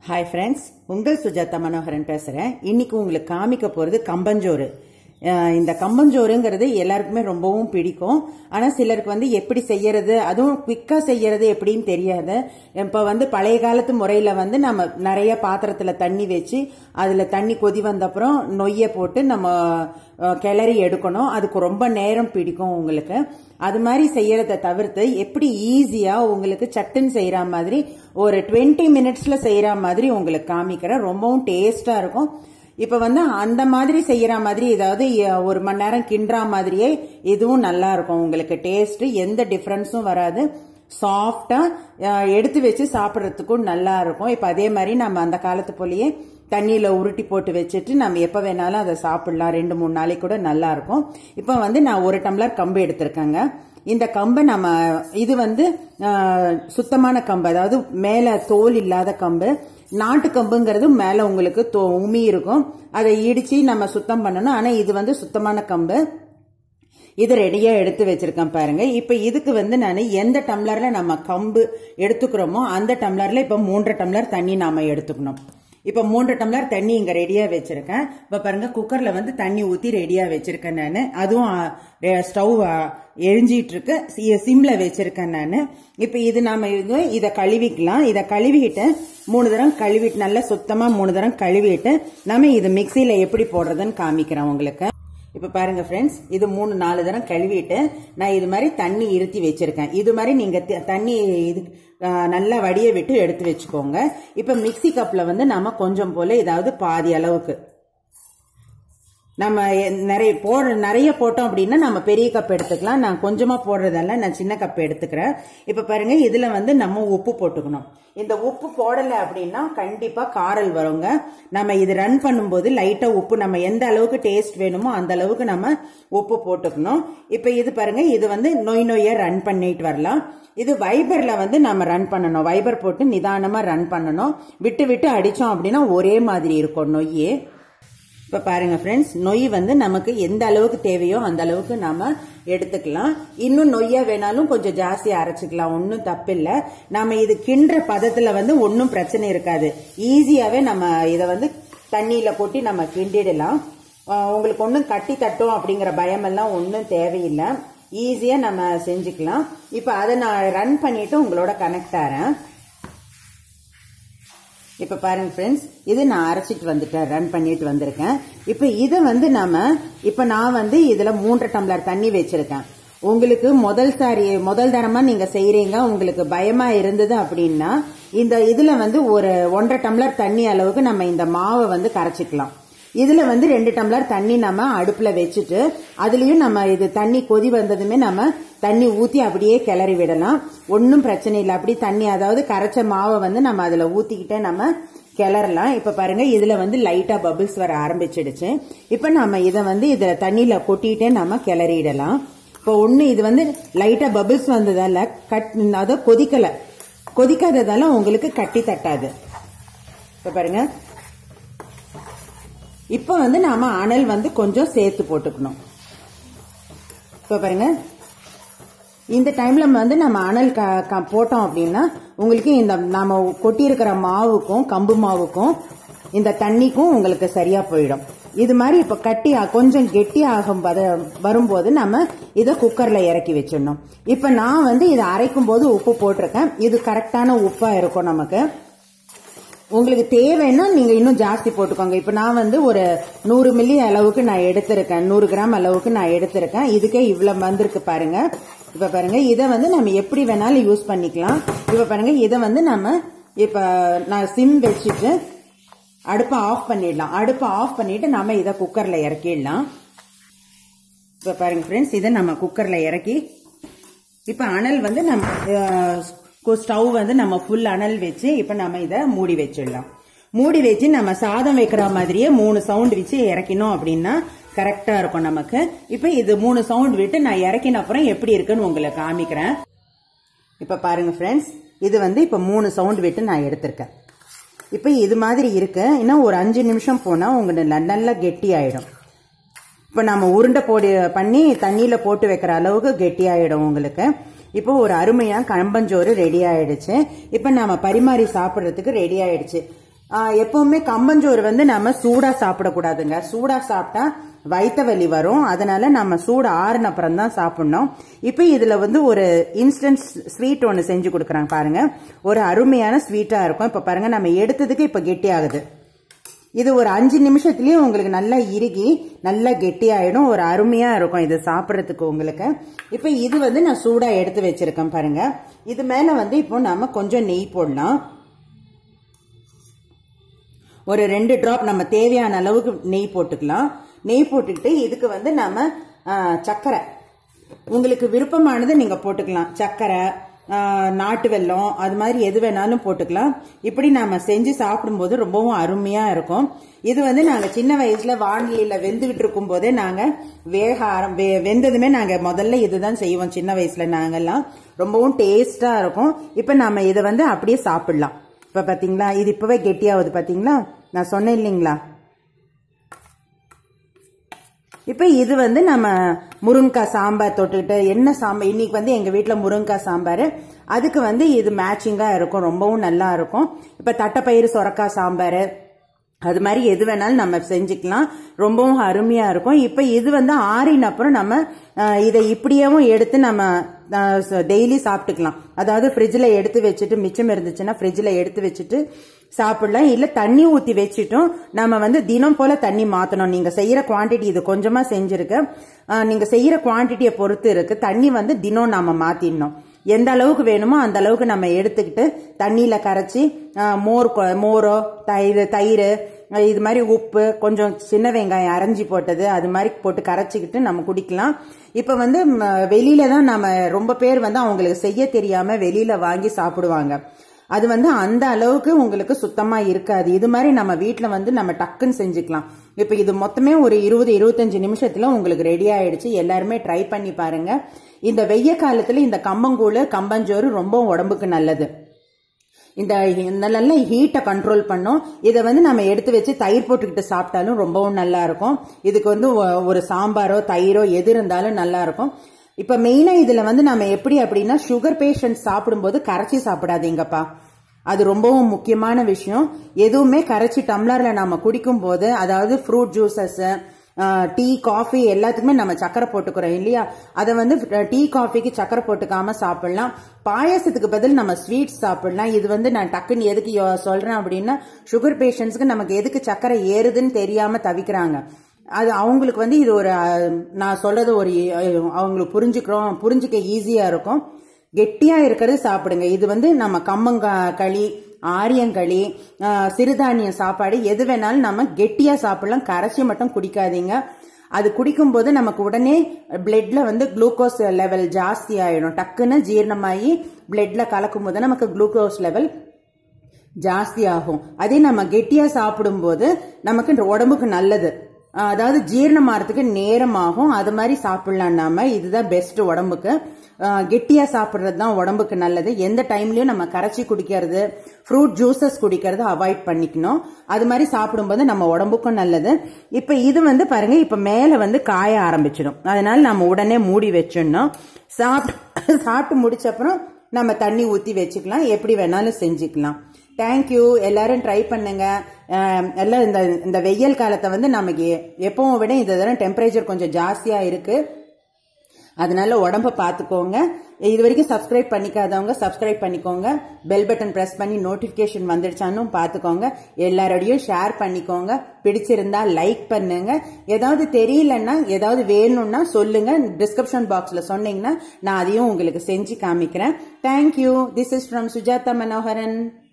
hi friends உங்கள் சுஜாதா மனோகரன் பேசுகிறேன் இன்னைக்கு உங்களுக்கு காமிக்க போகிறது கம்பஞ்சோறு அஹ் இந்த கம்பஞ்சோறுங்கிறது எல்லாருக்குமே ரொம்பவும் பிடிக்கும் ஆனால் சிலருக்கு வந்து எப்படி செய்யறது அதுவும் குவிக்காக செய்யறது எப்படின்னு தெரியாது இப்போ வந்து பழைய காலத்து முறையில் வந்து நம்ம நிறைய பாத்திரத்தில் தண்ணி வச்சு அதில் தண்ணி கொதி வந்தப்புறம் நொய்யை போட்டு நம்ம அஹ், கிளறி எடுக்கணும் அதுக்கு ரொம்ப நேரம் பிடிக்கும் உங்களுக்கு அது மாதிரி செய்யறத தவிர்த்து எப்படி ஈஸியா உங்களுக்கு சட்டுன்னு செய்யற மாதிரி ஒரு 20 மினிட்ஸ்ல செய்யற மாதிரி உங்களுக்கு காமிக்கிறேன் ரொம்பவும் டேஸ்டா இருக்கும் இப்ப வந்து அந்த மாதிரி செய்யற மாதிரி ஏதாவது எ- ஒரு மணி நேரம் கிண்டுற மாதிரியே இதுவும் நல்லா இருக்கும் உங்களுக்கு டேஸ்ட் எந்த டிஃபரன்ஸும் வராது சாஃப்டா எடுத்து வச்சு சாப்பிட்றதுக்கும் நல்லா இருக்கும் இப்ப அதே மாதிரி நம்ம அந்த காலத்து போலயே தண்ணியில உருட்டி போட்டு வச்சுட்டு நம்ம எப்ப வேணாலும் அதை சாப்பிடலாம் ரெண்டு மூணு நாளைக்கு கூட நல்லா இருக்கும் இப்ப வந்து நான் ஒரு டம்ளர் கம்பு எடுத்திருக்கேங்க இந்த கம்பை நம்ம இது வந்து ஆஹ், சுத்தமான கம்பு அதாவது மேல தோல் இல்லாத கம்பு நாட்டு கம்புங்கிறது மேல உங்களுக்கு தோ- உமி இருக்கும் அதை இடிச்சு நம்ம சுத்தம் பண்ணணும் ஆனா இது வந்து சுத்தமான கம்பு இது ரெடியா எடுத்து வச்சிருக்கேன் பாருங்க இப்ப இதுக்கு வந்து நான் எந்த டம்ளர்ல நம்ம கம்பு எடுத்துக்கிறோமோ அந்த டம்ளர்ல இப்ப மூன்றரை டம்ளர் தண்ணி நாம எடுத்துக்கணும் இப்ப மூன்று டம்ளர் தண்ணி இங்க ரெடியா வச்சிருக்கேன் இப்ப பாருங்க குக்கர்ல வந்து தண்ணி ஊத்தி ரெடியா வச்சிருக்கேன் நான் அதுவும் ஸ்டவ் எரிஞ்சிட்டு இருக்கு சி- சிம்ல வச்சிருக்கேன் நான் இப்ப இது நாம இது இத கழுவிக்கலாம் இத கழுவிட்டு மூணு தரம் கழுவிட்டு நல்லா சுத்தமா மூணு தரம் கழுவிட்டு நம்ம இது மிக்சியில எப்படி போடுறதுன்னு காமிக்கிறேன் உங்களுக்கு இப்ப பாருங்க ஃப்ரெண்ட்ஸ் இது மூணு நாலு தரம் கழுவிட்டு நான் இது மாதிரி தண்ணி இருத்தி வச்சிருக்கேன் இது மாதிரி நீங்க த- தண்ணி இது ஆ, நல்லா வடிய விட்டு எடுத்து வச்சுக்கோங்க இப்ப மிக்ஸி கப்ல வந்து நம்ம கொஞ்சம் போல ஏதாவது பாதி அளவுக்கு நம்ம எ- நிறைய போடுற நிறைய போட்டோம் அப்படின்னா நம்ம பெரிய கப் எடுத்துக்கலாம் நான் கொஞ்சமா போடுறதால நான் சின்ன கப் எடுத்துக்கிறேன் இப்ப பாருங்க இதுல வந்து நம்ம உப்பு போட்டுக்கணும் இந்த உப்பு போடல அப்படின்னா கண்டிப்பா காரல் வருங்க நம்ம இது ரன் பண்ணும்போது லைட்டா உப்பு நம்ம எந்த அளவுக்கு டேஸ்ட் வேணுமோ அந்த அளவுக்கு நம்ம உப்பு போட்டுக்கணும் இப்ப இது பாருங்க இது வந்து நொய் நொய்யா ரன் பண்ணிட்டு வரலாம் இது வைபர்ல வந்து நம்ம ரன் பண்ணணும் வைபர் போட்டு நிதானமா ரன் பண்ணணும் விட்டு விட்டு அடிச்சோம் அப்படின்னா ஒரே மாதிரி இருக்கும் நொய்யே இப்ப பாருங்க ஃப்ரெண்ட்ஸ் நொய் வந்து நமக்கு எந்த அளவுக்கு தேவையோ அந்த அளவுக்கு நாம எடுத்துக்கலாம் இன்னும் நொய்யா வேணாலும் கொஞ்சம் ஜாஸ்தியா அரைச்சுக்கலாம் ஒன்றும் தப்பில்லை நாம இது கிண்டுற பதத்துல வந்து ஒன்றும் பிரச்சனை இருக்காது ஈஸியாவே நம்ம இதை வந்து தண்ணியில கொட்டி நம்ம கிண்டிடலாம் ஆஹ் உங்களுக்கு ஒன்றும் கட்டி தட்டும் அப்படிங்கிற பயமெல்லாம் ஒன்றும் தேவையில்லை ஈஸியா நம்ம செஞ்சுக்கலாம் இப்ப அதை நான் ரன் பண்ணிட்டு உங்களோட கனெக்ட் ஆறேன் இப்ப பாருங்க ஃப்ரெண்ட்ஸ் இது நான் அரைச்சிட்டு வந்துட்டேன் ரன் பண்ணிட்டு வந்திருக்கேன் இப்ப இதை வந்து நாம இப்ப நான் வந்து இதுல மூன்று டம்ளர் தண்ணி வச்சிருக்கேன் உங்களுக்கு முதல் சாரி முதல் தரமா நீங்க செய்றீங்க உங்களுக்கு பயமா இருந்தது அப்படின்னா இந்த இதுல வந்து ஒரு ஒன்றரை டம்ளர் தண்ணி அளவுக்கு நம்ம இந்த மாவை வந்து கரைச்சிக்கலாம் இதுல வந்து ரெண்டு டம்ளர் தண்ணி நம்ம அடுப்புல வச்சுட்டு அதுலயும் நம்ம இது தண்ணி கொதி வந்ததுமே நம்ம தண்ணி ஊத்தி அப்படியே கிளறி விடலாம் ஒன்றும் பிரச்சனை இல்லை அப்படி தண்ணி அதாவது கரைச்ச மாவை வந்து நம்ம அதுல ஊத்திக்கிட்டே நம்ம கிளறலாம் இப்ப பாருங்க இதுல வந்து லைட்டா பபிள்ஸ் வர ஆரம்பிச்சிடுச்சு இப்ப நம்ம இதை வந்து இதுல தண்ணியில கொட்டிட்டே நம்ம கிளறிடலாம் இப்போ ஒண்ணு இது வந்து லைட்டா பபிள்ஸ் வந்ததால கட் அதாவது கொதிக்கல கொதிக்காததால உங்களுக்கு கட்டி தட்டாது இப்ப பாருங்க இப்போ வந்து நாம அனல் வந்து கொஞ்சம் சேர்த்து போட்டுக்கணும் இப்போ பாருங்க இந்த டைம்ல வந்து நம்ம அனல் க- க- போட்டோம் அப்படின்னா உங்களுக்கு இந்த நாம கொட்டியிருக்கிற மாவுக்கும் கம்பு மாவுக்கும் இந்த தண்ணிக்கும் உங்களுக்கு சரியா போயிடும் இது மாதிரி இப்ப கட்டி கொஞ்சம் கெட்டி ஆகும் பத- வரும்போது நம்ம இதை குக்கர்ல இறக்கி வச்சிடணும் இப்ப நான் வந்து இதை அரைக்கும் போது உப்பு போட்டிருக்கேன் இது கரெக்டான உப்பா இருக்கும் நமக்கு உங்களுக்கு தேவைன்னா நீங்க இன்னும் ஜாஸ்தி போட்டுக்கோங்க இப்ப நான் வந்து ஒரு நூறு மில்லி அளவுக்கு நான் எடுத்திருக்கேன் நூறு கிராம் அளவுக்கு நான் எடுத்திருக்கேன் இதுக்கே இவ்வளவு வந்திருக்கு பாருங்க இப்ப பாருங்க இதை வந்து நம்ம எப்படி வேணாலும் யூஸ் பண்ணிக்கலாம் இப்ப பாருங்க இதை வந்து நம்ம இப்ப நான் சிம் வச்சுட்டு அடுப்பை ஆஃப் பண்ணிடலாம் அடுப்பை ஆஃப் பண்ணிட்டு நாம இதை குக்கர்ல இறக்கிடலாம் இப்ப பாருங்க ஃப்ரெண்ட்ஸ் இதை நம்ம குக்கர்ல இறக்கி இப்ப அனல் வந்து நம்ம ஸ்டவ் வந்து நம்ம ஃபுல் அனல் வச்சு இப்ப நம்ம இத மூடி வச்சிடலாம் மூடி வச்சு நம்ம சாதம் வைக்கிற மாதிரியே மூணு சவுண்ட் வச்சு இறக்கினோம் அப்படின்னா கரெக்டா இருக்கும் நமக்கு இப்ப இது மூணு சவுண்ட் விட்டு நான் இறக்கின அப்புறம் எப்படி இருக்குன்னு உங்களுக்கு காமிக்கிறேன் இப்ப பாருங்க ஃப்ரெண்ட்ஸ் இது வந்து இப்ப மூணு சவுண்ட் விட்டு நான் எடுத்திருக்கேன் இப்ப இது மாதிரி இருக்கு இன்னும் ஒரு அஞ்சு நிமிஷம் போனா உங்களுக்கு நல்ல- நல்லா கெட்டி ஆயிடும் இப்போ நம்ம உருண்டை போடி பண்ணி தண்ணியில போட்டு வைக்கிற அளவுக்கு கெட்டியாயிடும் உங்களுக்கு இப்போ ஒரு அருமையா கம்பஞ்சோறு ரெடி ஆயிடுச்சு இப்போ நாம பரிமாறி சாப்பிட்றதுக்கு ரெடி ஆயிடுச்சு ஆஹ் எப்பவுமே கம்பஞ்சோறு வந்து நம்ம சூடா சாப்பிடக்கூடாதுங்க சூடா சாப்பிட்டா வயித்த வலி வரும் அதனால நம்ம சூடு ஆறுன அப்புறம் தான் சாப்பிடணும் இப்போ இதுல வந்து ஒரு இன்ஸ்டன்ட் ஸ்வீட் ஒன்று செஞ்சு கொடுக்குறாங்க பாருங்க ஒரு அருமையான ஸ்வீட்டா இருக்கும் இப்போ பாருங்க நம்ம எடுத்ததுக்கு இப்போ கெட்டி ஆகுது இது ஒரு அஞ்சு நிமிஷத்துலயே உங்களுக்கு நல்லா இறுகி நல்லா கெட்டியாயிடும் ஒரு அருமையா இருக்கும் இது சாப்பிட்றதுக்கு உங்களுக்கு இப்போ இது வந்து நான் சூடா எடுத்து வச்சிருக்கேன் பாருங்க இது மேல வந்து இப்போ நாம கொஞ்சம் நெய் போடலாம் ஒரு ரெண்டு டிராப் நம்ம தேவையான அளவுக்கு நெய் போட்டுக்கலாம் நெய் போட்டுக்கிட்டு இதுக்கு வந்து நம்ம ஆ, சர்க்கரை உங்களுக்கு விருப்பமானது நீங்க போட்டுக்கலாம் சர்க்கரை ஆ, நாட்டு வெல்லம் அது மாதிரி எது வேணாலும் போட்டுக்கலாம் இப்படி நாம செஞ்சு சாப்பிடும்போது ரொம்பவும் அருமையா இருக்கும் இது வந்து நாங்க சின்ன வயசுல வானிலையில வெந்துகிட்டு இருக்கும் போதே நாங்க வேக ஆரம் வெ- வெந்ததுமே நாங்க முதல்ல இதுதான் செய்வோம் சின்ன வயசுல நாங்கெல்லாம் ரொம்பவும் டேஸ்டா இருக்கும் இப்ப நாம இதை வந்து அப்படியே சாப்பிடலாம் இப்ப பாத்தீங்களா இது இப்பவே கெட்டியாகுது பாத்தீங்களா நான் சொன்னேன் இல்லைங்களா இப்போ இது வந்து நம்ம முருங்கைக்காய் சாம்பார் தொட்டுக்கிட்டு என்ன சாம்பார் இன்னைக்கு வந்து எங்க வீட்டில் முருங்கைக்காய் சாம்பார் அதுக்கு வந்து இது மேட்சிங்காக இருக்கும் ரொம்பவும் நல்லா இருக்கும் இப்போ தட்டைப்பயிறு சொரக்காய் சாம்பார் அது மாதிரி எது வேணாலும் நம்ம செஞ்சுக்கலாம் ரொம்பவும் அருமையா இருக்கும் இப்போ இது வந்து ஆறின அப்புறம் நம்ம அஹ், இதை இப்படியேவும் எடுத்து நம்ம டெய்லி சாப்பிட்டுக்கலாம் அதாவது ஃப்ரிட்ஜில் எடுத்து வச்சுட்டு மிச்சம் இருந்துச்சுன்னா ஃப்ரிட்ஜில் எடுத்து வச்சுட்டு சாப்பிடலாம் இல்ல தண்ணி ஊத்தி வச்சிட்டும் நம்ம வந்து தினம் போல தண்ணி மாத்தணும் நீங்க செய்யற குவாண்டிட்டி இது கொஞ்சமா செஞ்சிருக்கு ஆஹ் நீங்க செய்யற குவாண்டிட்டியை பொறுத்து இருக்கு தண்ணி வந்து தினம் நாம மாத்திடணும் எந்த அளவுக்கு வேணுமோ அந்த அளவுக்கு நம்ம எடுத்துக்கிட்டு தண்ணியில கரைச்சி ஆஹ் மோர் கொ- மோரோ தயிர் தயிர் ஆஹ் இது மாதிரி உப்பு கொஞ்சம் சின்ன வெங்காயம் அரைஞ்சி போட்டது அது மாதிரி போட்டு கரைச்சிக்கிட்டு நம்ம குடிக்கலாம் இப்ப வந்து ம, வெளியில தான் நம்ம ரொம்ப பேர் வந்து அவங்களுக்கு செய்ய தெரியாம வெளியில வாங்கி சாப்பிடுவாங்க அது வந்து அந்த அளவுக்கு உங்களுக்கு சுத்தமா இருக்காது இது மாதிரி நம்ம வீட்ல வந்து நம்ம டக்குன்னு செஞ்சுக்கலாம் இப்ப இது மொத்தமே ஒரு இருபது இருபத்தஞ்சு நிமிஷத்துல உங்களுக்கு ரெடி ஆயிடுச்சு எல்லாருமே ட்ரை பண்ணி பாருங்க இந்த வெய்ய காலத்துல இந்த கம்பங்கூழ் கம்பஞ்சோறு ரொம்ப உடம்புக்கு நல்லது இந்த இந்த நல்ல ஹீட்டை கண்ட்ரோல் பண்ணும் இதை வந்து நம்ம எடுத்து வச்சு தயிர் போட்டுக்கிட்டு சாப்பிட்டாலும் ரொம்பவும் நல்லா இருக்கும் இதுக்கு வந்து ஒ- ஒரு சாம்பாரோ தயிரோ எது இருந்தாலும் நல்லா இருக்கும் இப்ப மெயினா இதுல வந்து நம்ம எப்படி அப்படின்னா சுகர் பேஷண்ட் சாப்பிடும்போது கரைச்சி சாப்பிடாதீங்கப்பா அது ரொம்பவும் முக்கியமான விஷயம் எதுவுமே கரைச்சி டம்ளர்ல நாம குடிக்கும் போது அதாவது ஃப்ரூட் ஜூசஸ் டீ காஃபி எல்லாத்துக்குமே நம்ம சக்கரை போட்டுக்கிறோம் இல்லையா அதை வந்து டீ காஃபிக்கு சக்கரை போட்டுக்காம சாப்பிடலாம் பாயாசத்துக்கு பதில் நம்ம ஸ்வீட்ஸ் சாப்பிடலாம் இது வந்து நான் டக்குன்னு எதுக்கு யோ- சொல்றேன் அப்படின்னா சுகர் பேஷண்ட்ஸ்க்கு நமக்கு எதுக்கு சக்கரை ஏறுதுன்னு தெரியாம தவிக்கிறாங்க அது அவங்களுக்கு வந்து இது ஒரு அஹ், நான் சொல்றது ஒரு அஹ், அவங்களுக்கு புரிஞ்சுக்கிறோம் புரிஞ்சுக்க ஈஸியா இருக்கும் கெட்டியா இருக்கிறது சாப்பிடுங்க இது வந்து நம்ம கம்மங்க களி ஆரியங்களி ஆஹ், சிறுதானிய சாப்பாடு எது வேணாலும் நம்ம கெட்டியா சாப்பிடலாம் கரைச்சி மட்டும் குடிக்காதீங்க அது குடிக்கும்போது நமக்கு உடனே பிளட்ல வந்து குளுக்கோஸ் லெவல் ஜாஸ்தி ஆயிடும் டக்குன்னு ஜீரணமாகி பிளட்ல கலக்கும் போது நமக்கு குளுக்கோஸ் லெவல் ஜாஸ்தி ஆகும் அதே நம்ம கெட்டியா சாப்பிடும்போது நமக்கு இந்த உடம்புக்கு நல்லது ஆஹ் அதாவது ஜீரணம் ஆகிறதுக்கு நேரம் ஆகும் அது மாதிரி சாப்பிடலாம் நாம இதுதான் பெஸ்ட் உடம்புக்கு ஆஹ் கெட்டியா சாப்பிடுறது தான் உடம்புக்கு நல்லது எந்த டைம்லயும் நம்ம கரைச்சி குடிக்கிறது ஃப்ரூட் ஜூசஸ் குடிக்கிறது அவாய்ட் பண்ணிக்கணும் அது மாதிரி சாப்பிடும்போது நம்ம உடம்புக்கும் நல்லது இப்ப இது வந்து பாருங்க இப்ப மேல வந்து காய ஆரம்பிச்சிடும் அதனால நம்ம உடனே மூடி வச்சிடணும் சாப்பிட்டு சாப்பிட்டு முடிச்ச அப்புறம் நம்ம தண்ணி ஊத்தி வச்சுக்கலாம் எப்படி வேணாலும் செஞ்சுக்கலாம் தேங்க்யூ எல்லாரும் ட்ரை பண்ணுங்க அஹ் எல்லாம் இந்த இந்த வெயில் காலத்தை வந்து நமக்கு எப்பவும் விட இந்த தடவை டெம்பரேச்சர் கொஞ்சம் ஜாஸ்தியா இருக்கு அதனால உடம்ப பார்த்துக்கோங்க இது வரைக்கும் சப்ஸ்கிரைப் பண்ணிக்காதவங்க சப்ஸ்கிரைப் பண்ணிக்கோங்க பெல் பட்டன் பிரஸ் பண்ணி நோட்டிபிகேஷன் வந்துடுச்சான்னு பார்த்துக்கோங்க எல்லாரோடையும் ஷேர் பண்ணிக்கோங்க பிடிச்சிருந்தா லைக் பண்ணுங்க ஏதாவது தெரியலன்னா ஏதாவது வேணும்னா சொல்லுங்க டிஸ்கிரிப்ஷன் பாக்ஸ்ல சொன்னீங்கன்னா நான் அதையும் உங்களுக்கு செஞ்சு காமிக்கிறேன் thank you this is from Sujatha Manoharan